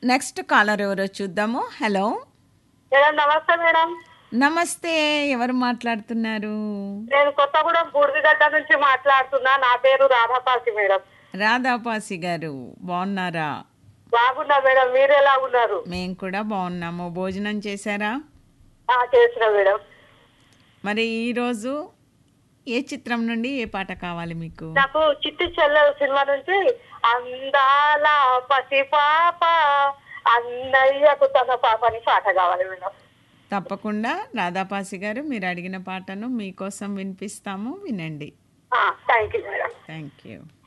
next caller ఎవరో చూద్దాము hello madam నమస్తే మేడం నమస్తే ఎవరు మాట్లాడుతున్నారు నేను కొత్తగూడెం బూడిదిగడ్డ నుంచి మాట్లాడుతున్నా నా పేరు రాధాపాసి మేడం రాధాపాసి గారు బాగున్నారా బాగున్నా మేడం మీరు ఎలా ఉన్నారు మేము కూడా బాగున్నాము భోజనం చేశారా ఆ, చేసిన మేడం మరి ఈరోజు ఏ చిత్రం నుండి ఏ పాట కావాలి మీకు నాకు చిట్టి చెల్లెల సినిమా నుంచి అందాల పసి పాప అన్నయ్యకు తన పాపని పాట కావాలి మేడం తప్పకుండా రాధాపాసి గారు మీరు అడిగిన పాటను మీకోసం వినిపిస్తాము వినండి thank you madam thank you